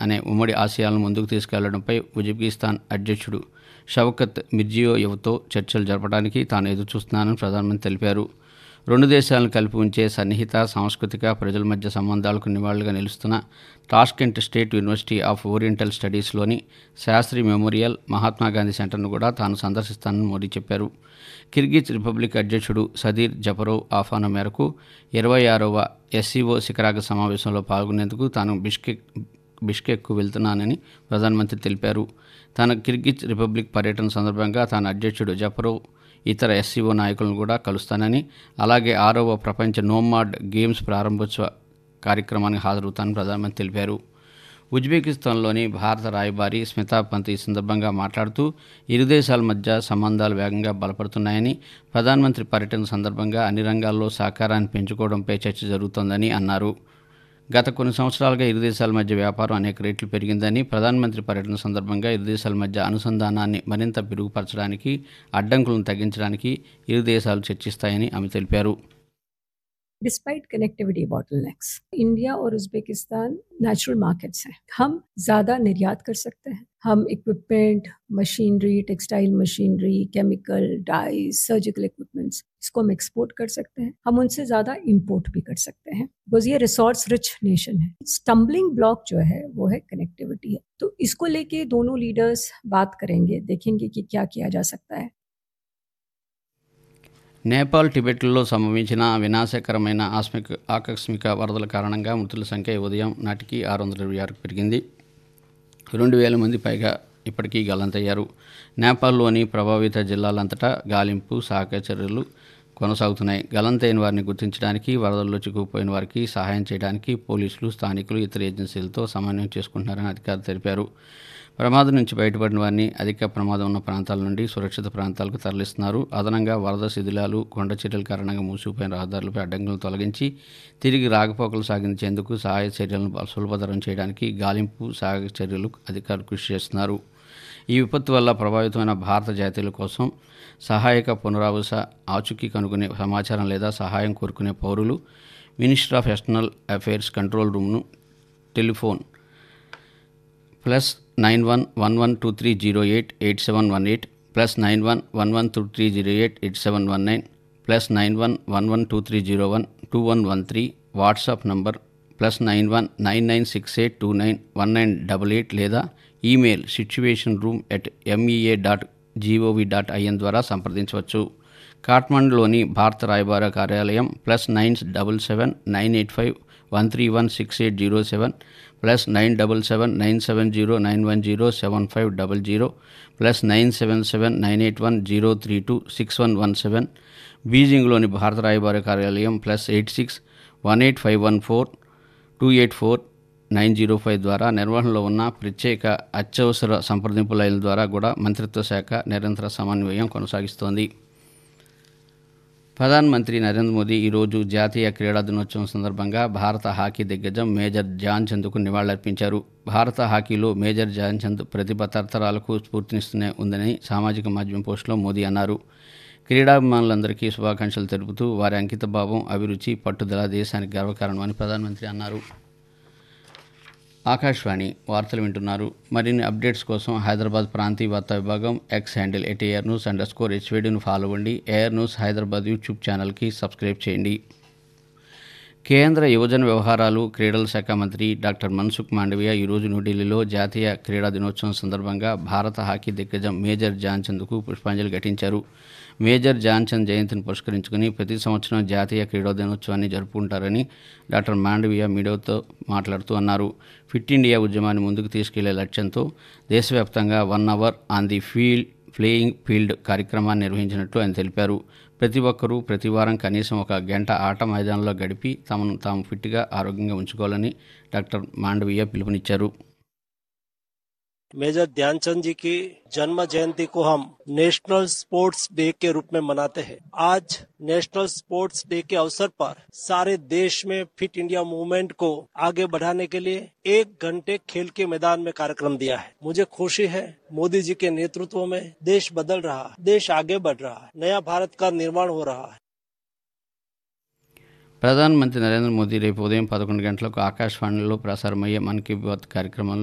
అనే ఉమ్మడి ఆశయాలను ముందుకు తీసుకెళ్లడంపై ఉజ్బెకిస్తాన్ అధ్యక్షుడు షవకత్ మిర్జియోయెవ్తో చర్చలు జరపడానికి తాను ఎదురుచూస్తున్నానని ప్రధానమంత్రి తెలిపారు రెండు దేశాలను కలిపి ఉంచే సన్నిహిత సాంస్కృతిక ప్రజల మధ్య సంబంధాలకు నివాళులుగా నిలుస్తున్న Tashkent state university of oriental స్టడీస్లోని శాస్త్రి మెమోరియల్ మహాత్మాగాంధీ సెంటర్ను కూడా తాను సందర్శిస్తానని మోడీ చెప్పారు కిర్గిజ్ రిపబ్లిక్ అధ్యక్షుడు సదీర్ జపరోవ్ ఆహ్వానం మేరకు ఇరవై ఆరవ ఎస్సీఓ శిఖరాగ సమావేశంలో పాల్గొనేందుకు తాను బిష్కెక్ బిష్కెక్కు వెళ్తున్నానని ప్రధానమంత్రి తెలిపారు తన కిర్గిజ్ రిపబ్లిక్ పర్యటన సందర్భంగా తాను అధ్యక్షుడు జపరోవ్ ఇతర ఎస్సీఓ నాయకులను కూడా కలుస్తానని అలాగే ఆరవ ప్రపంచ నోమాడ్ గేమ్స్ ప్రారంభోత్సవ కార్యక్రమానికి హాజరవుతానని ప్రధానమంత్రి తెలిపారు ఉజ్బెకిస్తాన్లోని భారత రాయబారి స్మితా పంత్ ఈ సందర్భంగా మాట్లాడుతూ ఇరు దేశాల మధ్య సంబంధాలు వేగంగా బలపడుతున్నాయని ప్రధానమంత్రి పర్యటన సందర్భంగా అన్ని రంగాల్లో సహకారాన్ని పెంచుకోవడంపై చర్చ జరుగుతోందని అన్నారు గత కొన్ని సంవత్సరాలుగా ఇరు దేశాల మధ్య వ్యాపారం అనేక రెట్లు పెరిగిందని ప్రధానమంత్రి పర్యటన సందర్భంగా ఇరు దేశాల మధ్య అనుసంధానాన్ని మరింత మెరుగుపరచడానికి అడ్డంకులను తగ్గించడానికి ఇరు దేశాలు చర్చిస్తాయని ఆమె తెలిపారు डिस्पाइट कनेक्टिविटी बॉटलनेक्स इंडिया और उज्बेकिस्तान नेचुरल मार्केट्स हैं हम ज़्यादा निर्यात कर सकते हैं हम equipment machinery textile machinery chemical dyes surgical equipments इसको हम एक्सपोर्ट कर सकते हैं हम उनसे ज़्यादा इंपोर्ट भी कर सकते हैं बिकॉज ये रिसोर्स रिच नेशन है स्टम्बलिंग ब्लॉक जो है वो है कनेक्टिविटी है तो इसको लेके दोनों लीडर्स बात करेंगे देखेंगे कि क्या किया जा सकता है నేపాల్ టిబెట్లో సంభవించిన వినాశకరమైన ఆస్మిక ఆకస్మిక వరదల కారణంగా మృతుల సంఖ్య ఈ ఉదయం నాటికి ఆరు వందల ఇరవై ఆరుకు పెరిగింది రెండు వేల మంది పైగా ఇప్పటికీ గల్లంతయ్యారు నేపాల్లోని ప్రభావిత జిల్లాలంతటా గాలింపు సహాయక చర్యలు కొనసాగుతున్నాయి గల్లంతైన వారిని గుర్తించడానికి వరదల్లో చిక్కుకుపోయిన వారికి సహాయం చేయడానికి పోలీసులు స్థానికులు ఇతర ఏజెన్సీలతో సమన్వయం చేసుకుంటున్నారని అధికారులు తెలిపారు ప్రమాదం నుంచి బయటపడిన వారిని అధిక ప్రమాదం ఉన్న ప్రాంతాల నుండి సురక్షిత ప్రాంతాలకు తరలిస్తున్నారు అదనంగా వరద శిథిలాలు కొండ చర్యల కారణంగా మూసిపోయిన రహదారులపై అడ్డంకులను తొలగించి తిరిగి రాకపోకలు సాగించేందుకు సహాయ చర్యలను సులభతరం చేయడానికి గాలింపు సహాయక చర్యలు అధికారులు కృషి చేస్తున్నారు ఈ విపత్తు వల్ల ప్రభావితమైన భారత జాతీయుల కోసం సహాయక పునరావాస ఆచూకీ కనుగొనే సమాచారం లేదా సహాయం కోరుకునే పౌరులు minister of external affairs control రూమ్ను telephone plus nine one one one two three zero eight eight seven one eight plus nine one one one two three zero eight eight seven one nine plus nine one one one two three zero one two one one three WhatsApp number plus nine one nine nine six eight two nine one nine double eight లేదా email situation room at MEA dot GOV dot IN ద్వారా సంప్రదించవచ్చు కాఠ్మండులోని భారత రాయబార కార్యాలయం plus nine double seven nine eight five one three one six eight zero seven plus nine double seven nine seven zero nine one zero seven five double zero plus nine seven seven nine eight one zero three two six one one seven బీజింగ్లోని భారత రాయబార కార్యాలయం plus eight six one eight five one four two eight four nine zero five ద్వారా నిర్వహణలో ఉన్న ప్రత్యేక అత్యవసర సంప్రదింపు లైన్ల ద్వారా కూడా మంత్రిత్వ శాఖ నిరంతర సమన్వయం కొనసాగిస్తోంది ప్రధానమంత్రి నరేంద్ర మోదీ ఈరోజు జాతీయ క్రీడా దినోత్సవం సందర్భంగా భారత హాకీ దిగ్గజం మేజర్ ధ్యాన్ చంద్కు నివాళులర్పించారు భారత హాకీలో మేజర్ ధ్యాన్ చంద్ ప్రతిభ తరతరాలకు స్ఫూర్తినిస్తూనే ఉందని సామాజిక మాధ్యమం పోస్టులో మోదీ అన్నారు క్రీడాభిమానులందరికీ శుభాకాంక్షలు తెలుపుతూ వారి అంకితభావం అభిరుచి పట్టుదల దేశానికి గర్వకారణమని ప్రధానమంత్రి అన్నారు ఆకాశవాణి వార్తలు వింటున్నారు మరిన్ని అప్డేట్స్ కోసం హైదరాబాద్ ప్రాంతీయ వార్తా విభాగం X handle at air news under score హెచ్వేడిను ఫాలో అవ్వండి ఎయిర్ న్యూస్ హైదరాబాద్ యూట్యూబ్ ఛానల్కి సబ్స్క్రైబ్ చేయండి కేంద్ర యువజన వ్యవహారాలు క్రీడల శాఖ మంత్రి డాక్టర్ మన్సుఖ్ మాండవియా ఈరోజు న్యూఢిల్లీలో జాతీయ క్రీడా దినోత్సవం సందర్భంగా భారత హాకీ దిగ్గజం మేజర్ ధ్యాన్చంద్కు పుష్పాంజలి ఘటించారు మేజర్ ధ్యాన్చంద్ జయంతిని పురస్కరించుకుని ప్రతి సంవత్సరం జాతీయ క్రీడా దినోత్సవాన్ని జరుపుకుంటారని డాక్టర్ మాండవియా మీడియాతో మాట్లాడుతూ అన్నారు ఫిట్ ఇండియా ఉద్యమాన్ని ముందుకు తీసుకెళ్లే లక్ష్యంతో దేశవ్యాప్తంగా one hour on the field playing field కార్యక్రమాన్ని నిర్వహించినట్లు ఆయన తెలిపారు ప్రతి ఒక్కరూ ప్రతి వారం కనీసం ఒక గంట ఆట మైదానంలో గడిపి తమను తాము ఫిట్గా ఆరోగ్యంగా ఉంచుకోవాలని డాక్టర్ మాండవీయ పిలుపునిచ్చారు मेजर ध्यानचंद जी की जन्म जयंती को हम नेशनल स्पोर्ट्स डे के रूप में मनाते हैं आज नेशनल स्पोर्ट्स डे के अवसर पर सारे देश में फिट इंडिया मूवमेंट को आगे बढ़ाने के लिए एक घंटे खेल के मैदान में कार्यक्रम दिया है मुझे खुशी है मोदी जी के नेतृत्व में देश बदल रहा है देश आगे बढ़ रहा है नया भारत का निर्माण हो रहा है ప్రధానమంత్రి నరేంద్ర మోదీ రేపు ఉదయం పదకొండు గంటలకు ఆకాశవాణిలో ప్రసారమయ్యే మన్ కీ బాత్ కార్యక్రమంలో